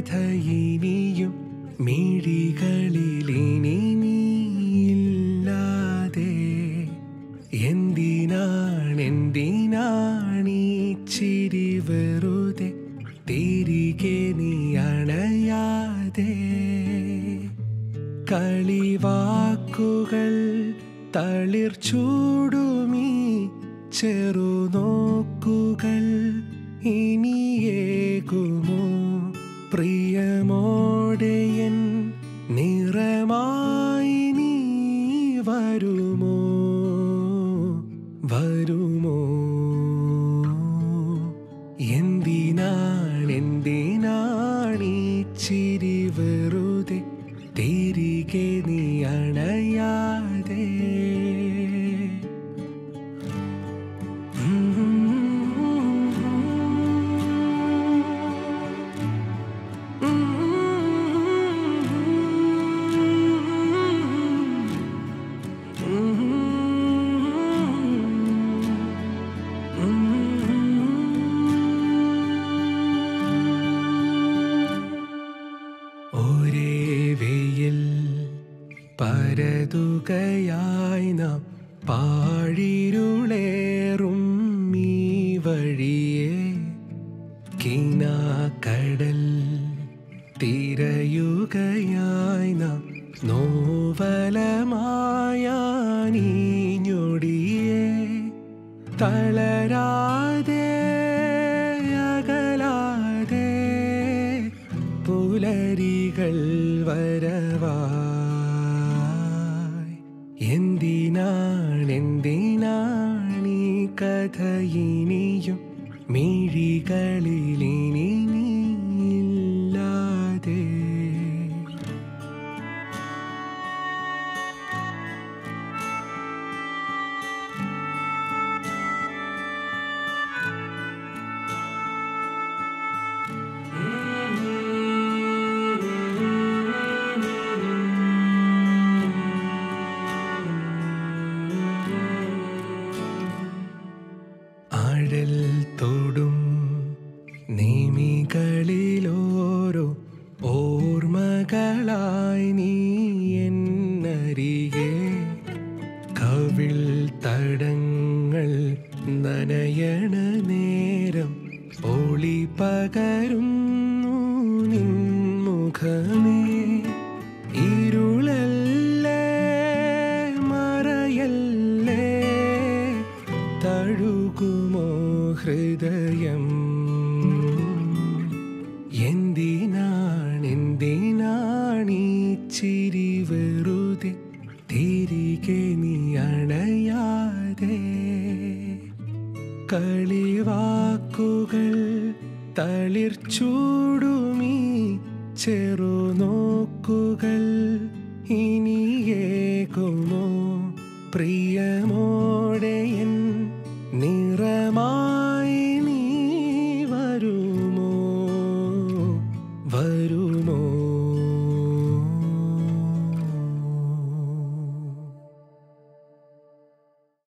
കഥയിനിയും മിഴികളിലിനി നീയില്ലാതെ എന്തിനാണെന്തിനാണീ ചിരി വെറുതെ തിരികെ നീ അണയാതെ കളിവാക്കുകൾ തളിർ ചൂടുമീ ചെറുനോക്കുകൾ ഇനിയേകുമോ പ്രിയമോടെയൻ നിറമായി നീ വരുമോ വരുമോ എന്തിനാണെന്തിനാണീ ചിരി വെറുതെ തിരികെ നീ അണയാതെ ഒരേ വെയിൽ പരതുകയായി നാം പാഴിരുളേറും ഈ വഴിയെ കിനാക്കടൽ തിരയുകയായി നാം നോവലമായാനീഞ്ഞൊടിയെ തളരാതെ അകലാതെ പുലരികൾ വരവായി എന്തിനാണെന്തിനാണീ കഥയിനിയും മിഴികളിലിനി നീയില്ലാതെ ആഴൽ തൊടും നിമികളിലോരോ ഓർമ്മകളായി നീ എന്നരികെ കവിൾ തടങ്ങൾ നനയണ നേരം ഒളി പകരുന്നു നിൻമുഖമേ ഇരുളല്ലേ മറയല്ലേ തഴുകുമോ ഹൃദയം എന്തിനാണെന്തിനാണീ ചിരി വെറുതെ തിരികെ നീ അണയാതെ കളിവാക്കുകൾ തളിർ ചൂടുമീ ചെറുനോക്കുകൾ ഇനിയേകുമോ പ്രിയ